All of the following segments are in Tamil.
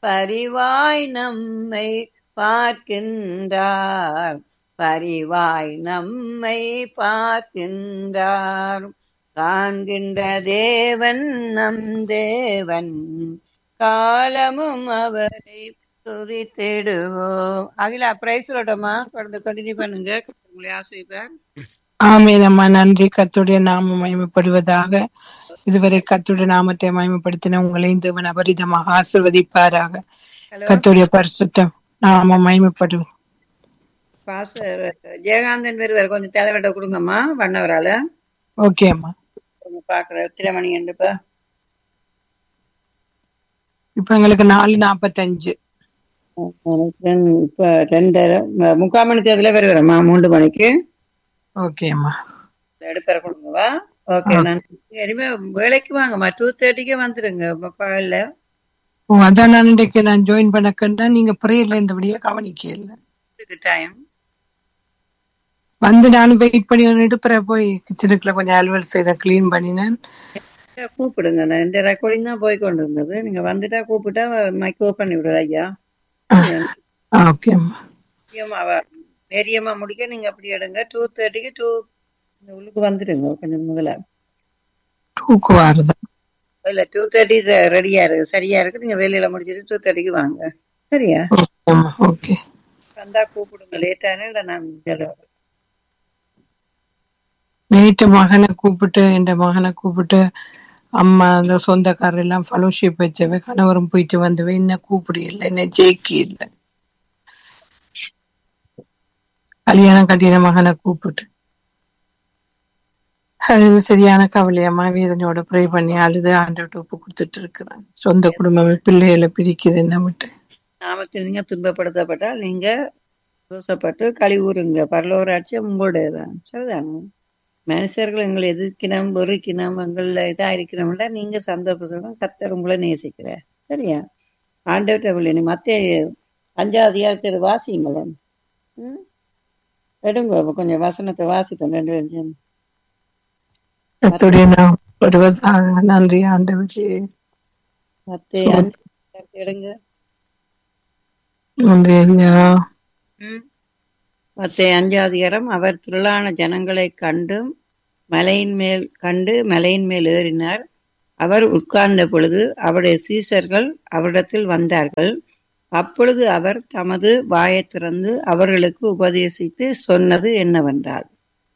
பரிவாய் நம்மை பார்க்கின்றார் பரிவாய் நம்மை பார்க்கின்றார் காண்கின்ற தேவன் நம் தேவன் காலமும் அவரை துதித்திடுவோம் அகிலா பிரைஸ் சொல்லட்டோமா தொடர்ந்து கண்டினியூ பண்ணுங்க உங்களை ஆசைப்பார் ஆமேன் அம்மா நன்றி கத்துடைய நாமம் மகிமைப்படுவதாக இதுவரை கத்துடைய நாமத்தை மகிமைப்படுத்தின உங்களையும் தேவன் அபரிதமாக ஆசிர்வதிப்பாராக ஹலோ கத்துடைய பரிசுத்தம் நாம மகிமைப்படும் பாஸ்டர் ஜெயகாந்தன் வருவார் கொஞ்சம் தலைவட்ட கொடுங்கம்மா வண்ணவரால ஓகே அம்மா கொஞ்சம் பாக்குற திரமணி என்றுப்பா இப்ப எங்களுக்கு நாலு நாப்பத்தஞ்சு இப்ப ரெண்டரை ம- முக்கால் மணி தேர்தல வருவாரம்மா மூன்று மணிக்கு ஓகே அம்மா எடுப்பற கொடுங்கவா ஓகே நான் இனிமே வேலைக்கு வாங்கம்மா டூ தேர்ட்டிக்கே வந்துருங்க பகல்ல ஓ அதான் நான் இன்றைக்கு நான் ஜாயின் பண்ண கண்டா நீங்க பிரேயர்ல இருந்தபடியா கவனிக்க இல்ல டைம் வந்து நானும் வெயிட் பண்ணி எடுப்புற போய் கிச்சனுக்குள்ள கொஞ்சம் அலுவல் செய்த கிளீன் பண்ணினேன் கூப்பிடுங்க நான் இந்த ரெக்கார்டிங் தான் போய் கொண்டு இருந்தது நீங்க வந்துட்டா கூப்பிட்டா மைக் ஓப்பன் பண்ணி விடுற ஐயா ஓகே அம்மா மேரியம்மா அவ- மேரியம்மா முடிக்க நீங்க அப்படி எடுங்க டூ தேர்ட்டிக்கு டூ உள்ளுக்கு வந்துடுங்க கொஞ்சம் முதல்ல தூக்கு வாருதான் இல்ல டூ தேர்ட்டி ரெடியா இருக்கு சரியா இருக்கு நீங்க வேலையில முடிச்சிட்டு டூ தேர்ட்டிக்கு வாங்க சரியா ஓகே அம்மா ஓகே வந்தா கூப்பிடுங்க லேட்டானே இல்ல நான் வெளில வரேன். நேற்று மகனை கூப்பிட்டு என் மகனை கூப்பிட்டு அம்மா அந்த சொந்தக்காரர் எல்லாம் ஃபெலோஷிப் வச்சவ கணவரும் போயிட்டு வந்தவ என்ன கூப்பிடு இல்லை என்ன ஜெயிக்கி இல்லை கல்யாணம் கட்டின மகனை கூப்பிட்டு அது சரியான கவலையம்மா வேதனையோட ப்ரே பண்ணி அழுது ஆண்டவர்கிட்ட ஒப்பு கொடுத்துட்டு இருக்கிறேன் சொந்த குடும்பமே பிள்ளைகளை பிரிக்குது என்ன விட்டு நாமத்தில் நீங்க துன்பப்படுத்தப்பட்டால் நீங்க தோசப்பட்டு கழிவுறுங்க பரலோராட்சி உங்களுடையதான் சரிதானே மனுஷர்கள் எங்களை எதிர்க்கினம் வெறுக்கினம் எங்கள இதா இருக்கிறோம்ல நீங்க சந்தோஷம் கத்தர் உங்களை நேசிக்கிற சரியா ஆண்டவர்கிட்ட விழி மத்திய அஞ்சாவது அதிகாரத்தை வாசிங்களேன் ம்? எடுங்க கொஞ்சம் வசனத்தை வாசிப்போம் ரெண்டு நிமிஷம் கர்த்தருடைய நாம் வருவதாக நன்றி ஆண்டவரே மத்திய அஞ்சு அதிகாரத்தை எடுங்க நன்றி ஐயா ம். மத்திய அஞ்சாவது அதிகாரம் அவர் திரளான ஜனங்களை கண்டும் மலையின் மேல் கண்டு மலையின் மேல் ஏறினார் அவர் உட்கார்ந்த பொழுது அவருடைய சீசர்கள் அவரிடத்தில் வந்தார்கள் அப்பொழுது அவர் தமது வாயைத் திறந்து அவர்களுக்கு உபதேசித்து சொன்னது என்னவென்றால்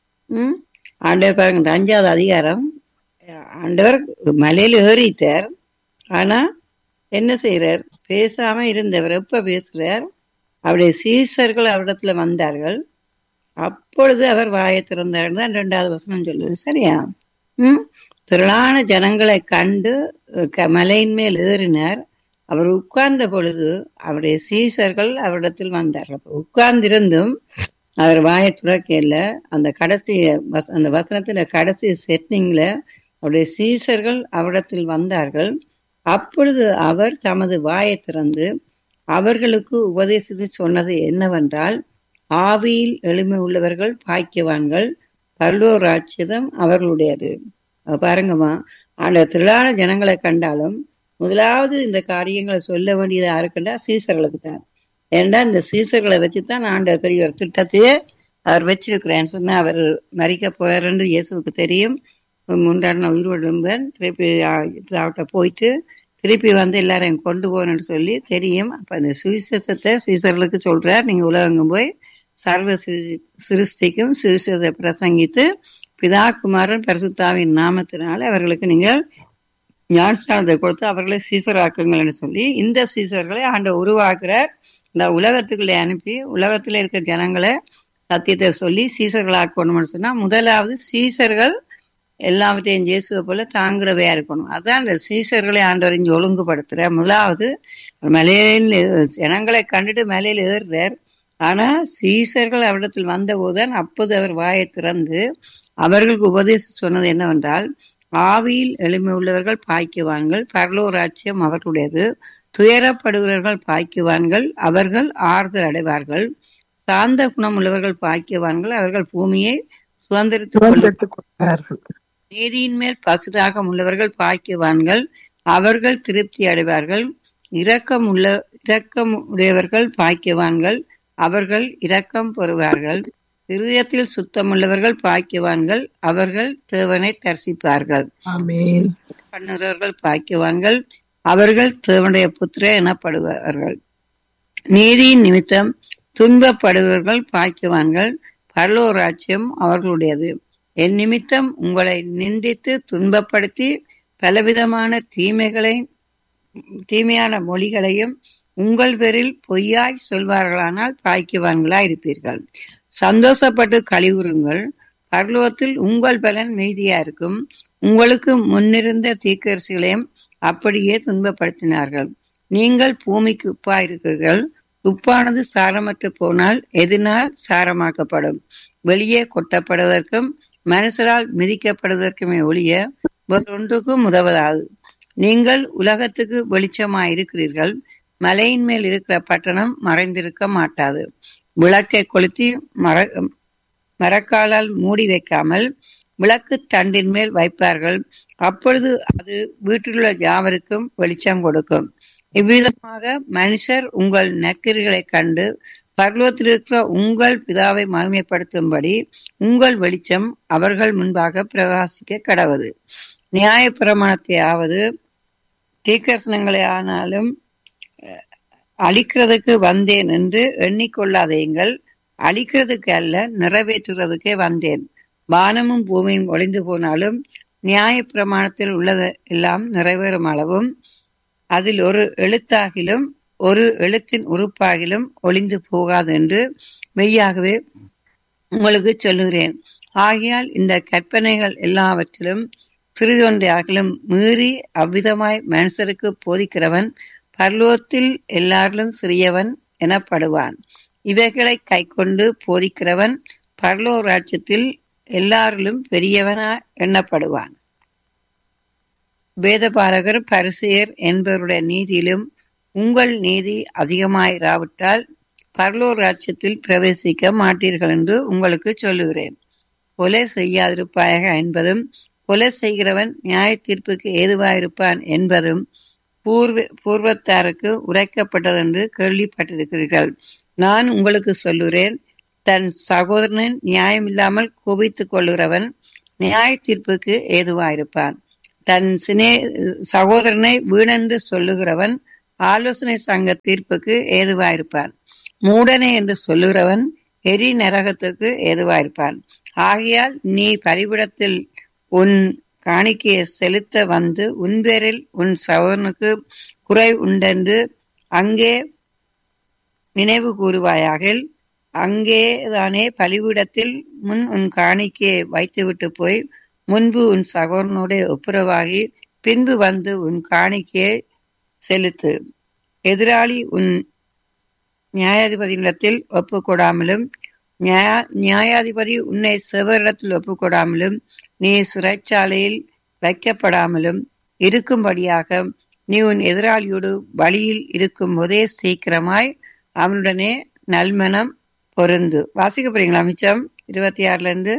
ம் ஆண்டவர் பாருங்க இந்த அஞ்சாவது அதிகாரம் ஆண்டவர் மலையில ஏறிட்டார் ஆனா என்ன செய்யறார் பேசாம இருந்தவர் எப்ப பேசுறார் அவருடைய சீசர்கள் அவரிடத்துல வந்தார்கள் அப்பொழுது அவர் வாயை திறந்தார் தான் இரண்டாவது வசனம் சொல்லுது சரியா ம் திரளான ஜனங்களை கண்டு க- மலையின் மேல் ஏறினார் அவர் உட்கார்ந்த பொழுது அவருடைய சீசர்கள் அவரிடத்தில் வந்தார்கள் அப்ப உட்கார்ந்திருந்தும் அவர் வாயை துறக்கல அந்த கடைசி வச- அந்த வசனத்துல கடைசி செட்டிங்ல அவருடைய சீசர்கள் அவரிடத்தில் வந்தார்கள் அப்பொழுது அவர் தமது வாயை திறந்து அவர்களுக்கு உபதேசித்து சொன்னது என்னவென்றால் ஆவியில் எளிமை உள்ளவர்கள் பாக்கியவான்கள் பரலோர் ராட்சியம் அவர்களுடையது அப்ப பாருங்கம்மா அந்த திரளான ஜனங்களை கண்டாலும் முதலாவது இந்த காரியங்களை சொல்ல வேண்டியது யாருக்குண்டா சீசர்களுக்கு தான் ஏன்டா இந்த சீசர்களை வச்சுதான் ஆண்டவர் பெரிய ஒரு திட்டத்தையே அவர் வச்சிருக்கிறேன்னு சொன்னா அவர் மறிக்க போறாருன்னு இயேசுவுக்கு தெரியும் முன்னாடி நான் உயிரோடும்பேன் திருப்பி ஆ- அவர்கிட்ட போயிட்டு திருப்பி வந்து எல்லாரையும் கொண்டு போகணும்னு சொல்லி தெரியும் அப்ப அந்த சுவிசேஷத்தை சீசர்களுக்கு சொல்றார் நீங்க உலகங்கும் போய் சர்வ சிரு- சிருஷ்டிக்கும் சுவிசேஷத்தை பிரசங்கித்து பிதா குமாரன் பரிசுத்தாவின் நாமத்தினால அவர்களுக்கு நீங்கள் ஞானஸ்தானத்தை கொடுத்து அவர்களை சீசராக்குங்கள்னு சொல்லி இந்த சீசர்களை ஆண்டவர் உருவாக்குறார் இந்த உலகத்துக்குள்ளே அனுப்பி உலகத்துல இருக்க ஜனங்களை சத்தியத்தை சொல்லி சீசர்களாக்கணும்னு சொன்னா முதலாவது சீசர்கள் எல்லாவற்றையும் இயேசுவை போல தாங்குறவையா இருக்கணும் அதான் இந்த சீசர்களை ஆண்டவர் இங்க ஒழுங்குபடுத்துற முதலாவது மலையில ஜனங்களை கண்டுட்டு மலையில ஏறுறார் ஆனா சீசர்கள் அவரிடத்தில் வந்த போதுதான் அப்போது அவர் வாயை திறந்து அவர்களுக்கு உபதேசி சொன்னது என்னவென்றால் ஆவியில் எளிமை உள்ளவர்கள் பாய்க்குவான்கள் பரலோராட்சியம் அவர்களுடையது துயரப்படுகிறவர்கள் பாய்க்குவான்கள் அவர்கள் ஆறுதல் அடைவார்கள் சாந்த குணம் உள்ளவர்கள் பாக்கியவான்கள் அவர்கள் பூமியை சுதந்திரித்துக் கொள்ள சுதந்திரத்துக் கொள்வார்கள் நீதியின் மேல் பசுதாகம் உள்ளவர்கள் பாக்கியவான்கள் அவர்கள் திருப்தி அடைவார்கள் இரக்கம் உள்ள இரக்கம் உடையவர்கள் பாக்கியவான்கள் அவர்கள் இரக்கம் பெறுவார்கள் இருதயத்தில் சுத்தமுள்ளவர்கள் பாக்கியவான்கள் அவர்கள் தேவனை தரிசிப்பார்கள் ஆமென் பண்ணுகிறவர்கள் பாக்கியவான்கள் அவர்கள் தேவனுடைய புத்திர எனப்படுவார்கள் நீதியின் நிமித்தம் துன்பப்படுபவர்கள் பாக்கியவான்கள் பரலோராட்சியம் அவர்களுடையது என் நிமித்தம் உங்களை நிந்தித்து துன்பப்படுத்தி பலவிதமான தீமைகளை தீமையான மொழிகளையும் உங்கள் பேரில் பொய்யாய் சொல்வார்களானால் பாக்கியவான்களாய் இருப்பீர்கள் சந்தோஷப்பட்டு கழிவுறுங்கள் பரலோகத்தில் உங்கள் பலன் மீதியா இருக்கும் உங்களுக்கு முன்னிருந்த தீக்கரசிகளையும் அப்படியே துன்பப்படுத்தினார்கள் நீங்கள் பூமிக்கு உப்பாயிருக்கிறீர்கள் உப்பானது சாரமற்று போனால் எதனால் சாரமாக்கப்படும் வெளியே கொட்டப்படுவதற்கும் மனுஷரால் மிதிக்கப்படுவதற்குமே ஒழிய வேறொன்றுக்கும் உதவதாது நீங்கள் உலகத்துக்கு வெளிச்சமாயிருக்கிறீர்கள் மலையின் மேல் இருக்கிற பட்டணம் மறைந்திருக்க மாட்டாது விளக்கை கொளுத்தி மர மரக்காலால் மூடி வைக்காமல் விளக்கு தண்டின் மேல் வைப்பார்கள் அப்பொழுது அது வீட்டிலுள்ள யாவருக்கும் வெளிச்சம் கொடுக்கும் இவ்விதமாக மனுஷர் உங்கள் நற்கிரிகளை கண்டு பரலோகத்தில் இருக்கிற உங்கள் பிதாவை மகிமைப்படுத்தும்படி உங்கள் வெளிச்சம் அவர்கள் முன்பாக பிரகாசிக்க கடவது நியாய பிரமாணத்தை ஆவது தீக்கர்சனங்களை ஆனாலும் அழிக்கிறதுக்கு வந்தேன் என்று எண்ணிக்கொள்ளாதேங்கள் அழிக்கிறதுக்கு அல்ல நிறைவேற்றுறதுக்கே வந்தேன் வானமும் பூமியும் ஒளிந்து போனாலும் நியாய பிரமாணத்தில் உள்ளது எல்லாம் நிறைவேறும் அளவும் அதில் ஒரு எழுத்தாகிலும் ஒரு எழுத்தின் உறுப்பாகிலும் ஒளிந்து போகாது என்று மெய்யாகவே உங்களுக்கு சொல்லுகிறேன் ஆகையால் இந்த கற்பனைகள் எல்லாவற்றிலும் சிறிதொன்றையாகிலும் மீறி அவ்விதமாய் மனுஷருக்கு போதிக்கிறவன் பரலோகத்தில் எல்லாரிலும் சிறியவன் எனப்படுவான் இவைகளை கை கொண்டு போதிக்கிறவன் பரலோ ராஜ்யத்தில் எல்லாரிலும் பெரியவனா எண்ணப்படுவான் வேதபாரகர் பரிசெயர் என்பவருடைய நீதியிலும் உங்கள் நீதி அதிகமாயிராவிட்டால் பரலோர் ராஜ்யத்தில் பிரவேசிக்க மாட்டீர்கள் என்று உங்களுக்கு சொல்லுகிறேன் கொலை செய்யாதிருப்பாயாக என்பதும் கொலை செய்கிறவன் நியாய தீர்ப்புக்கு ஏதுவாயிருப்பான் என்பதும் பூர்வ பூர்வத்தாருக்கு உரைக்கப்பட்டதென்று கேள்விப்பட்டிருக்கிறீர்கள் நான் உங்களுக்கு சொல்லுகிறேன் தன் சகோதரனின் நியாயமில்லாமல் கோபித்துக் கொள்ளுகிறவன் நியாய தீர்ப்புக்கு ஏதுவாயிருப்பான் தன் சினே சகோதரனை வீணென்று சொல்லுகிறவன் ஆலோசனை சங்க தீர்ப்புக்கு ஏதுவாயிருப்பான் மூடனே என்று சொல்லுகிறவன் எரி நரகத்துக்கு ஏதுவாயிருப்பான் ஆகையால் நீ பலிபிடத்தில் உன் காணிக்கையை செலுத்த வந்து உன் பேரில் உன் சகோதரனுக்கு குறை உண்டென்று அங்கே நினைவு கூறுவாயாகில் அங்கேதானே பலிபீடத்தில் முன் உன் காணிக்கையை வைத்துவிட்டு போய் முன்பு உன் சகோதரனோட ஒப்புரவாகி பின்பு வந்து உன் காணிக்கையை செலுத்து எதிராளி உன் நியாயாதிபதியிடத்தில் ஒப்பு கொடாமலும் நியாயாதிபதி உன்னை செவரிடத்தில் ஒப்பு கொடாமலும் நீ சிறைச்சாலையில் வைக்கப்படாமலும் இருக்கும்படியாக நீ உன் எதிராளியோடு வழியில் இருக்கும் போதே சீக்கிரமாய் அவனுடனே நல்மனம் பொருந்து வாசிக்க போறீங்களா மிச்சம் இருபத்தி ஆறுல இருந்து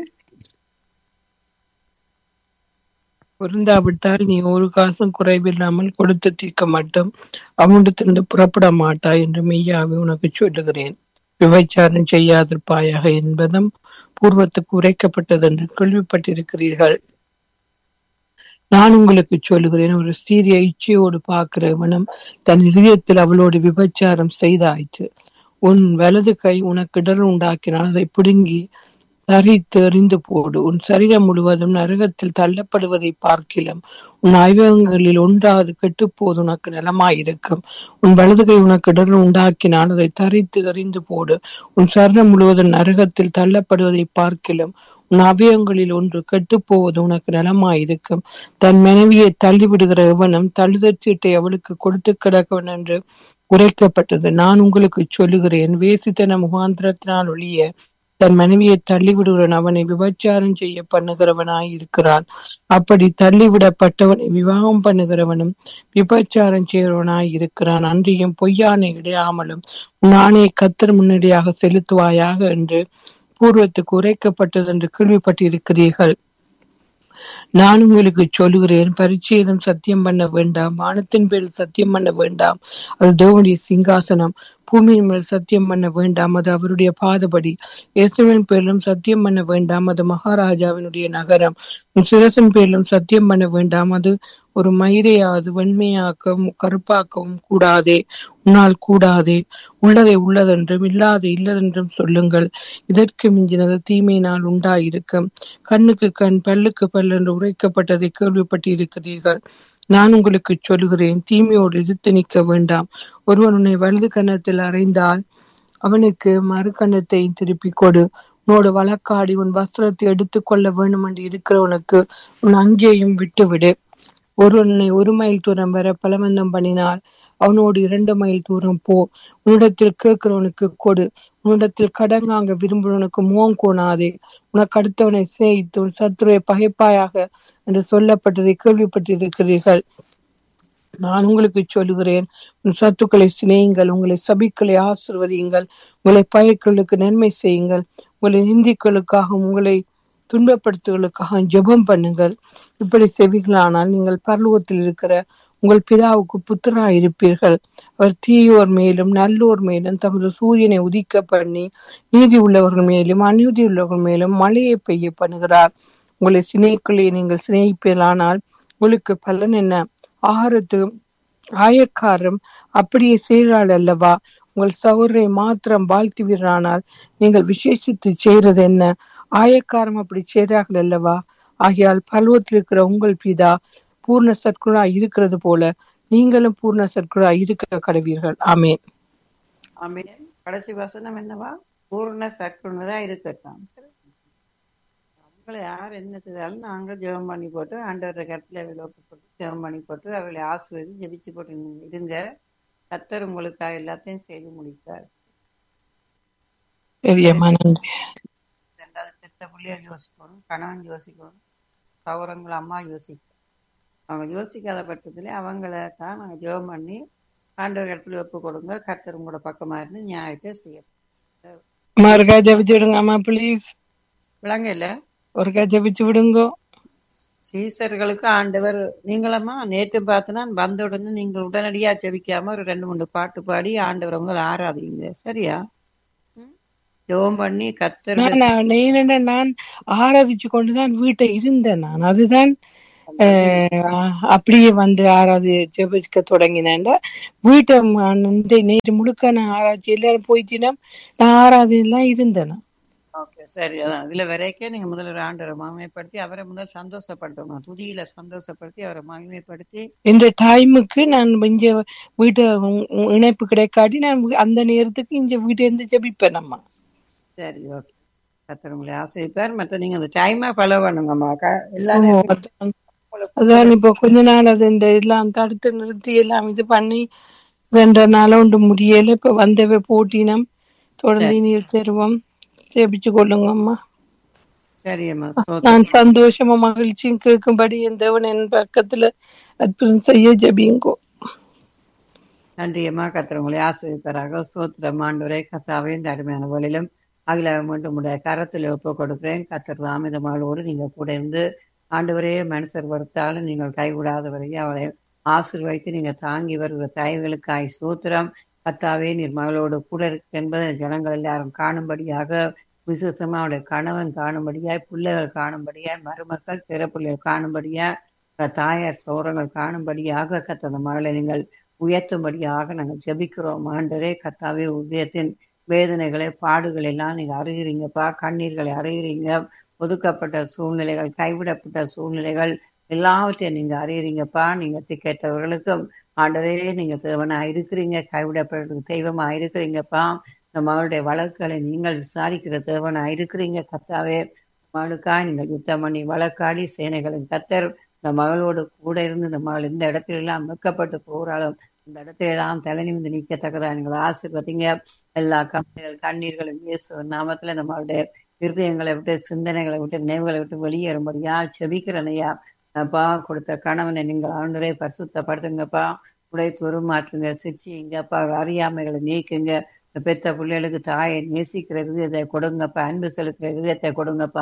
பொருந்தாவிட்டால் நீ ஒரு காசும் குறைவில்லாமல் கொடுத்து தீர்க்க மாட்டோம் அவனிடத்திலிருந்து புறப்பட மாட்டாய் என்று மெய்யாவே உனக்கு சொல்லுகிறேன் விபச்சாரம் செய்யாதிருப்பாயாக என்பதும் பூர்வத்துக்கு உரைக்கப்பட்டது என்று கேள்விப்பட்டிருக்கிறீர்கள் நான் உங்களுக்கு சொல்லுகிறேன் ஒரு சீரிய இச்சையோடு பார்க்கிறவனும் தன் இதயத்தில் அவளோடு விபச்சாரம் செய்தாயிற்று உன் வலது கை உனக்கு இடர் உண்டாக்கினால் அதை பிடுங்கி தரித்து எறிந்து போடு உன் சரீரம் முழுவதும் நரகத்தில் தள்ளப்படுவதை பார்க்கிலும் உன் ஆய்வகங்களில் ஒன்றாவது கெட்டுப்போது உனக்கு நலமாயிருக்கும் உன் வலதுகை உனக்கு இடர் உண்டாக்கினால் அதை தரித்து எறிந்து போடு உன் சரீரம் முழுவதும் நரகத்தில் தள்ளப்படுவதை பார்க்கிலும் உன் அவயங்களில் ஒன்று கெட்டுப்போவது உனக்கு நலமாயிருக்கும் தன் மனைவியை தள்ளிவிடுகிற எவனும் தள்ளுதற் சீட்டை அவளுக்கு கொடுத்து கிடக்கவன் என்று உரைக்கப்பட்டது நான் உங்களுக்கு சொல்லுகிறேன் வேசித்தன முகாந்திரத்தினால் ஒழிய தன் மனைவியை தள்ளிவிடுகிறவன் அவனை விபச்சாரம் செய்ய பண்ணுகிறவனாய் இருக்கிறான் அப்படி தள்ளிவிடப்பட்டவனை விவாகம் பண்ணுகிறவனும் விபச்சாரம் செய்கிறவனாய் இருக்கிறான் அன்றியும் பொய்யானை இடையாமலும் நானே கத்தர் முன்னடியாக செலுத்துவாயாக என்று பூர்வத்துக்கு உரைக்கப்பட்டது என்று கேள்விப்பட்டிருக்கிறீர்கள் நான் உங்களுக்கு சொல்லுகிறேன் பரிச்சேதம் சத்தியம் பண்ண வேண்டாம் வானத்தின் பேரில் சத்தியம் பண்ண வேண்டாம் அது தேவனுடைய சிங்காசனம் பூமியின் மேல் சத்தியம் பண்ண வேண்டாம் அது அவருடைய பாதபடி இயேசுவின் பேரிலும் சத்தியம் பண்ண வேண்டாம் அது மகாராஜாவினுடைய நகரம் உன் சிரசின் பேரிலும் சத்தியம் பண்ண வேண்டாம் அது ஒரு மயிரையாவது வெண்மையாக்கவும் கருப்பாக்கவும் கூடாதே உன்னால் கூடாதே உள்ளதை உள்ளதென்றும் இல்லாத இல்லதென்றும் சொல்லுங்கள் இதற்கு மிஞ்சினது தீமையினால் உண்டாயிருக்கும் கண்ணுக்கு கண் பல்லுக்கு பல் என்று உரைக்கப்பட்டதை கேள்விப்பட்டிருக்கிறீர்கள் நான் உங்களுக்கு சொல்லுகிறேன் தீமையோடு எதிர்த்து நிற்க வேண்டாம் ஒருவன் உன்னை வலது கன்னத்தில் அறைந்தால் அவனுக்கு மறு கன்னத்தை திருப்பிக் கொடு உன்னோடு வழக்காடி உன் வஸ்திரத்தை எடுத்துக்கொள்ள வேண்டும் என்று இருக்கிறவனுக்கு உன் அங்கேயும் விட்டுவிடு ஒருவனை ஒரு மைல் தூரம் வர பலவந்தம் பண்ணினால் அவனோடு இரண்டு மைல் தூரம் போ உன்னிடத்தில் கேட்கிறவனுக்கு கொடு உன்னிடத்தில் கடங்காங்க விரும்புவனுக்கு முகம் கோணாதே உனக்கு அடுத்தவனை சேய்த்து உன் சத்துருவை பகைப்பாயாக என்று சொல்லப்பட்டதை கேள்விப்பட்டிருக்கிறீர்கள் நான் உங்களுக்கு சொல்லுகிறேன் உன் சத்துக்களை சிநேயுங்கள் உங்களை சபிக்களை ஆசிர்வதியுங்கள் உங்களை பயக்களுக்கு நன்மை செய்யுங்கள் உங்களை நிந்திக்களுக்காகவும் உங்களை துன்பப்படுத்துகளுக்காக ஜெபம் பண்ணுங்கள் இப்படி செவிகளானால் நீங்கள் பரலோகத்தில் இருக்கிற உங்கள் பிதாவுக்கு புத்திராய் இருப்பீர்கள் அவர் தீயோர் மேலும் நல்லோர் மேலும் தமது சூரியனை உதிக்க பண்ணி நீதி உள்ளவர்கள் மேலும் அநீதி உள்ளவர்கள் மேலும் மழையை பெய்ய பண்ணுகிறார் உங்களை சிநேகிக்களை நீங்கள் சிநேகிப்பீர்களானால் உங்களுக்கு பலன் என்ன ஆகாரத்து ஆயக்காரரும் அப்படியே செய்கிறாள் அல்லவா உங்கள் சகோதரை மாத்திரம் வாழ்த்துவீரானால் நீங்கள் விசேஷித்து செய்கிறது என்ன ஆயக்காரம் அப்படி செய்கிறார்கள் அல்லவா ஆகையால் பருவத்தில் இருக்கிற உங்கள் பிதா பூர்ண சற்குணா இருக்கிறது போல நீங்களும் பூர்ண சற்குணா இருக்க கடவீர்கள் ஆமேன் ஆமீன் கடைசி வசனம் என்னவா பூர்ண சற்குணரா இருக்கட்டும் சரி. அவங்களை யார் என்ன செய்தாலும் நாங்கள் ஜெபம் பண்ணி போட்டு ஆண்டவரை கட்டில விலோப்பு போட்டு ஜெபம் பண்ணி போட்டு அவளை ஆசுவதி ஜெபிச்சு போட்டு நீங்க இருங்க கர்த்தர் உங்களுக்காக எல்லாத்தையும் செய்து முடித்தார் பெரியம்மா நன்றி ரெண்டாவது பெற்ற பிள்ளைகள் யோசிக்கணும் கணவன் யோசிக்கணும் சௌரங்கள் அம்மா யோசிக்கணும் அவங்க யோசிக்காத பட்சத்துல அவங்கள தான் நாங்கள் ஜெபம் பண்ணி ஆண்டவர் இடத்துல ஒப்பு கொடுங்க கர்த்தர் உங்களோட பக்கமா இருந்து நியாயத்தை செய்ய அம்மா ஒருக்கா ஜபிச்சு விடுங்க அம்மா ப்ளீஸ் விளங்க இல்ல ஒருக்கா ஜபிச்சு விடுங்க சீசர்களுக்கு ஆண்டவர் நீங்களம்மா நேற்று பார்த்தினா வந்த உடனே நீங்கள் உடனடியா ஜெபிக்காம ஒரு ரெண்டு மூணு பாட்டு பாடி ஆண்டவர் உங்களை ஆராதிங்க சரியா ம்? ஜெபம் பண்ணி கர்த்தர் நான் நான் நீ- நான் ஆராதிச்சு கொண்டுதான் வீட்டை இருந்தேன் நான் அதுதான் அஹ், அப்படியே வந்து ஆராதி ஜெபிக்க தொடங்கினேன் வீட்டை ம- இந்த நேற்று முழுக்க நான் ஆராய்ச்சி எல்லாரும் போயிட்டினா நான் ஆராதனைலாம் இருந்தேன் நான். ஓகே சரி அதான் இதுல வரைக்கும் நீங்க முதல்ல ஒரு ஆண்டவரை மகிமைப்படுத்தி அவரை முதல் சந்தோஷப்படுத்தணும் துதியில சந்தோஷப்படுத்தி அவரை மகிமைப்படுத்தி இந்த டைமுக்கு நான் இங்க வீட்டை உ- உ- இணைப்பு கிடைக்காட்டி நான் வீ- அந்த நேரத்துக்கு இங்க வீட்டை இருந்து ஜெபிப்பேன் அம்மா சரி ஓகே கர்த்தர் உங்களை ஆசைப்பார் மற்ற நீங்க அந்த டைமா ஃபாலோ பண்ணுங்கம்மா க- எல்லா ஓ, நேரமும் அதான் அதான் இப்ப கொஞ்ச நாள் அது இந்த எல்லாம் தடுத்து நிறுத்தி எல்லாம் இது பண்ணி ரெண்டு நாள் ஒன்று முடியல இப்ப வந்தவை போட்டினம் தொடர்ந்து நீர் தருவோம் ஜெபிச்சு கொள்ளுங்க அம்மா சரி அம்மா ஸ்தோத்திரம். நான் சந்தோஷமா மகிழ்ச்சியும் கேட்கும்படி என் தேவன் என் பக்கத்துல அற்புதம் செய்ய ஜெபிங்கோ நன்றி அம்மா கர்த்தர் உங்களை ஆசிரியப்பராக சோத்திரம் ஆண்டவரே கத்தாவே இந்த அருமையான வழியிலும் அகில மீண்டும் உடைய கரத்தில் ஒப்பு கொடுக்கிறேன் கத்தர் தாமிதமாளோடு நீங்க கூட இருந்து ஆண்டவரே மனுஷர் வருத்தாலும் நீங்கள் கைவிடாதவரையே அவளை ஆசீர்வதித்து நீங்க தாங்கி வருகிற தயவுகளுக்காய் சூத்திரம் கத்தாவே நீர் மகளோடு கூட இருக்கு என்பதை ஜனங்கள் எல்லாரும் காணும்படியாக விசேஷமா அவருடைய கணவன் காணும்படியாய் பிள்ளைகள் காணும்படியாய் மருமக்கள் பிற பிள்ளைகள் காணும்படியாய் க- தாயார் சோரங்கள் காணும்படியாக கத்தந்த மகளை நீங்கள் உயர்த்தும்படியாக நாங்கள் ஜெபிக்கிறோம் ஆண்டரே கத்தாவே உதயத்தின் வேதனைகளை பாடுகள் எல்லாம் நீங்க அறிகிறீங்கப்பா கண்ணீர்களை அறிகிறீங்க ஒதுக்கப்பட்ட சூழ்நிலைகள் கைவிடப்பட்ட சூழ்நிலைகள் எல்லாவற்றையும் நீங்க அறியறீங்கப்பா நீங்க திக்கேற்றவர்களுக்கும் ஆண்டவரே நீங்க தேவனா இருக்கிறீங்க கைவிடப்பட்ட தெய்வமா இருக்கிறீங்கப்பா இந்த மகளுடைய வழக்குகளை நீங்கள் விசாரிக்கிற தேவனா இருக்கிறீங்க கத்தாவே மகளுக்காய் நீங்கள் யுத்தம் பண்ணி வழக்காடி சேனைகளின் கத்தர் இந்த மகளோடு கூட இருந்து இந்த மகள் இந்த இடத்துல எல்லாம் மீட்கப்பட்டு போகிறாலும் இந்த இடத்துல எல்லாம் தலை நிமிந்து நிற்கத்தக்கதா நீங்கள் ஆசீர்வதிங்க எல்லா கவலைகள் கண்ணீர்களும் இயேசு நாமத்துல இந்த மகளுடைய இருதயங்களை விட்டு சிந்தனைகளை விட்டு நினைவுகளை விட்டு வெளியேறும்படியா செபிக்கிறனையா அப்பா கொடுத்த கணவனை நீங்கள் ஆண்டரே பரிசுத்தப்படுத்துங்கப்பா உடைய துருமாற்றுங்க சிச்சிங்கப்பா அறியாமைகளை நீக்குங்க இந்த பெத்த பிள்ளைகளுக்கு தாயை நேசிக்கிற விதத்தை கொடுங்கப்பா அன்பு செலுத்துற விதத்தை கொடுங்கப்பா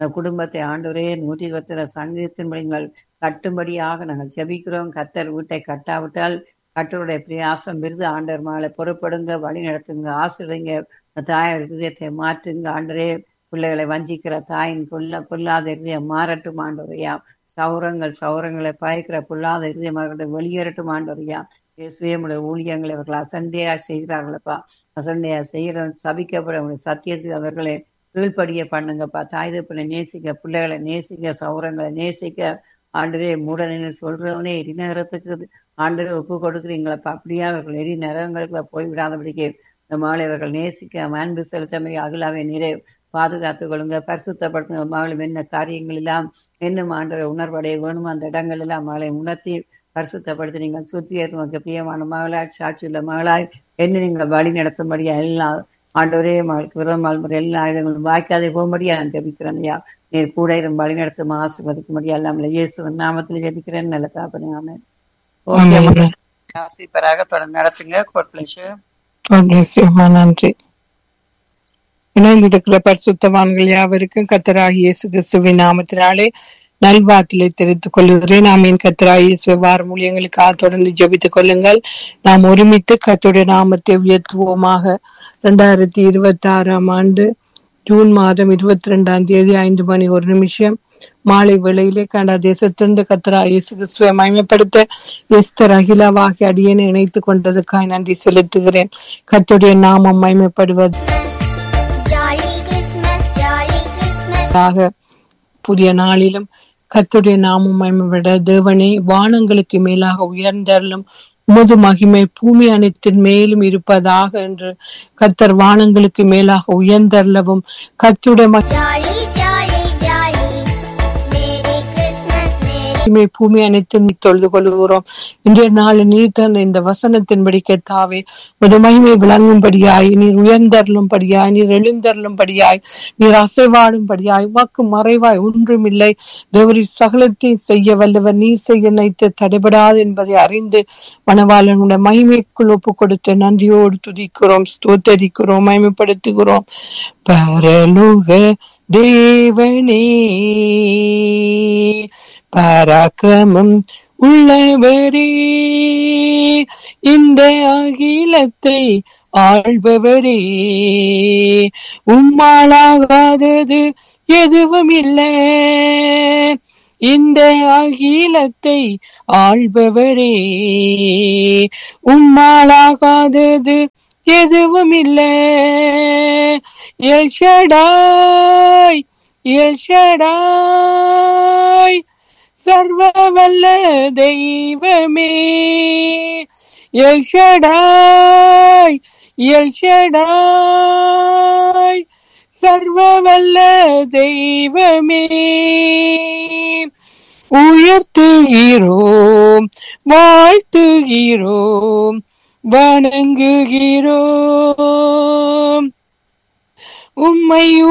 இந்த குடும்பத்தை ஆண்டவரே நூற்றி இருபத்தி சங்கீதத்தின்படிங்கள் கட்டும்படியாக நாங்கள் ஜெபிக்கிறோம் கத்தர் வீட்டை கட்டாவிட்டால் கட்டருடைய பிரியாசம் விருது ஆண்டவர் மகளை பொறுப்படுங்க வழி நடத்துங்க ஆசிரியங்க தாயார் இதயத்தை மாற்றுங்க ஆண்டரே பிள்ளைகளை வஞ்சிக்கிற தாயின் கொல்ல கொல்லாத இருதயம் மாறட்டும் ஆண்டவரையா சௌரங்கள் சௌரங்களை பாய்க்கிற பொல்லாத இருதயம் அவர்களை வெளியேறட்டும் ஆண்டவரையா இயேசுவே உடைய ஊழியங்களை அவர்கள் அசண்டையா செய்கிறார்களப்பா அசண்டையா செய்கிற சபிக்கப்பட உங்களுடைய சத்தியத்தில் அவர்களை கீழ்ப்படிய பண்ணுங்கப்பா தாய் தப்பினை நேசிக்க பிள்ளைகளை நேசிக்க சௌரங்களை நேசிக்க ஆண்டரே மூடனின்னு சொல்றவனே எரி நகரத்துக்கு ஆண்டரை ஒப்பு கொடுக்குறீங்களப்பா அப்படியே அவர்கள் எரி நரகங்களுக்கு போய் விடாதபடிக்கு இந்த மகளை அவர்கள் நேசிக்க அன்பு செலுத்தமை அகிலாவை நிறை பாதுகாத்துக் கொள்ளுங்க பரிசுத்தப்படுத்துங்க மகளும் என்ன காரியங்கள் எல்லாம் என்னும் ஆண்டரை உணர்வடைய வேணும் அந்த இடங்கள் எல்லாம் மகளை உணர்த்தி பரிசுத்தப்படுத்தி நீங்கள் சுத்தியர் நமக்கு பிரியமான மகளாய் சாட்சியுள்ள மகளாய் என்ன நீங்கள் வழி நடத்தும்படியா எல்லாம் ஆண்டவரே மகளுக்கு விரதமால் முறை எல்லா ஆயுதங்களும் வாய்க்காதே போகும்படியா நான் ஜபிக்கிறேன் ஐயா நீர் கூட இருந்து வழி நடத்தும் ஆசிர்வதிக்கும்படியா இல்லாமல் இயேசுவின் நாமத்தில் ஜபிக்கிறேன் நல்ல தாப்பனே ஆமே ஓகே ஆசிப்பராக தொடர்ந்து நடத்துங்க கோட் பிளேஷர் God bless you. அம்மா, நன்றி இணைந்திருக்கிற பரிசுத்தவான்கள் யாவருக்கும் கத்தராகி இயேசு கிறிஸ்துவின் நாமத்தினாலே நல்வாத்திலை தெரிவித்துக் கொள்கிறேன் ஆமீன் கத்தராகி இயேசு வார மூலியங்களுக்காக தொடர்ந்து ஜெபித்துக் கொள்ளுங்கள் நாம் ஒருமித்து கத்துடைய நாமத்தை உயர்த்துவோமாக இரண்டாயிரத்தி இருபத்தி ஆறாம் ஆண்டு ஜூன் மாதம் இருபத்தி ரெண்டாம் தேதி ஐந்து மணி ஒரு நிமிஷம் மாலை வேளையிலே கனடா தேசத்திலிருந்து கத்தரா இயேசு கிறிஸ்துவை மயமப்படுத்த எஸ்தர் அகிலாவாகி அடியேனை இணைத்துக் கொண்டதுக்காக நன்றி செலுத்துகிறேன் கத்துடைய நாமம் மயமப்படுவது Jolly Christmas, Jolly Christmas. ஆக புதிய நாளிலும் கர்த்தருடைய நாமம் மகிமைப்பட தேவனே வானங்களுக்கு மேலாக உயர்ந்தருளும் உமது மகிமை பூமி அனைத்தின் மேலும் இருப்பதாக என்று கர்த்தர் வானங்களுக்கு மேலாக உயர்ந்தருளவும் கர்த்தருடைய Jolly, jolly, jolly. Merry Christmas, Merry மகிமை பூமி அனைத்தும் தொழுது கொள்கிறோம் இன்றைய நாள் நீர் தந்த இந்த வசனத்தின்படி கத்தாவே உமது மகிமை விளங்கும்படியாய் நீர் உயர்ந்தருளும்படியாய் நீர் எழுந்தருளும்படியாய் நீர் அசைவாடும்படியாய் உமக்கு மறைவாய் ஒன்றுமில்லை தேவரி சகலத்தை செய்ய வல்லவர் நீர் செய்ய நினைத்து தடைபடாது என்பதை அறிந்து மணவாளனுடைய மகிமைக்குள் ஒப்பு கொடுத்து நன்றியோடு துதிக்கிறோம் ஸ்தோத்தரிக்கிறோம் மகிமைப்படுத்துகிறோம் பரலோக தேவனே பராக்கிரமம் உள்ளவரே இந்த அகிலத்தை ஆள்பவரே உம்மாலாகாதது எதுவும் இல்லை இந்த அகிலத்தை ஆள்பவரே உம்மாலாகாதது எதுவும் இல்லை எல்ஷடாய் எல்ஷடாய் சர்வ வல்ல தெய்வமே எல்ஷடாய் எல்ஷடாய் சர்வ வல்ல தெய்வமே உயர்த்துகிறோம் வாழ்த்துகிறோம் வணங்குகிறோம் உம்மை